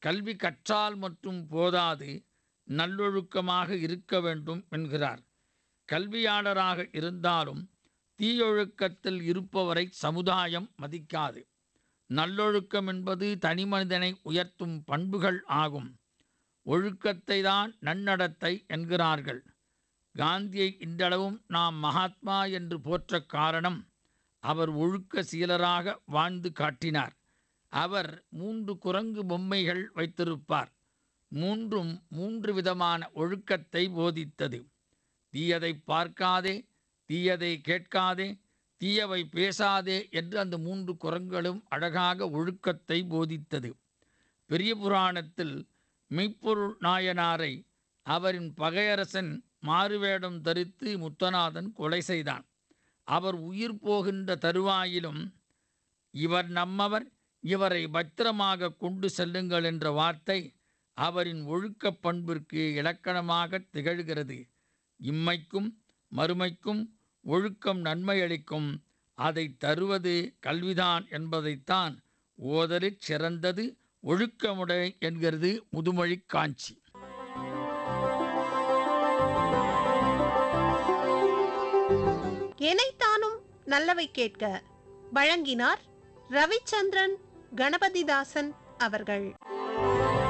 கல்வி கற்றால் மற்றும் போதாது நல்லொழுக்கமாக இருக்க வேண்டும் என்கிறார் கல்வியாளராக இருந்தாலும் தீயொழுக்கத்தில் இருப்பவரை சமுதாயம் மதிக்காது நல்லொழுக்கம் என்பது தனிமனிதனை உயர்த்தும் பண்புகள் ஆகும் ஒழுக்கத்தை தான் நன்னடத்தை என்கிறார்கள் காந்தியை இன்றளவும் நாம் மகாத்மா என்று போற்ற காரணம் அவர் ஒழுக்க சீலராக வாழ்ந்து காட்டினார் அவர் மூன்று குரங்கு பொம்மைகள் வைத்திருப்பார் மூன்றும் மூன்று விதமான ஒழுக்கத்தை போதித்தது தீயதை பார்க்காதே தீயதை கேட்காதே தீயவை பேசாதே என்று அந்த மூன்று குரங்களும் அழகாக ஒழுக்கத்தை போதித்தது பெரிய புராணத்தில் மெய்ப்பொருள் நாயனாரை அவரின் பகையரசன் மாறுவேடம் தரித்து முத்தநாதன் கொலை செய்தான் அவர் உயிர் போகின்ற தருவாயிலும் இவர் நம்மவர் இவரை பத்திரமாக கொண்டு செல்லுங்கள் என்ற வார்த்தை அவரின் ஒழுக்கப் பண்பிற்கு இலக்கணமாக திகழ்கிறது இம்மைக்கும் மறுமைக்கும் ஒழுக்கம் நன்மை அளிக்கும் அதை தருவது கல்விதான் என்பதைத்தான் ஓதலிற் சிறந்தது ஒழுக்கமுடை என்கிறது முதுமொழி காஞ்சி எனைத்தானும் நல்லவை கேட்க வழங்கினார் ரவிச்சந்திரன் கணபதிதாசன் அவர்கள்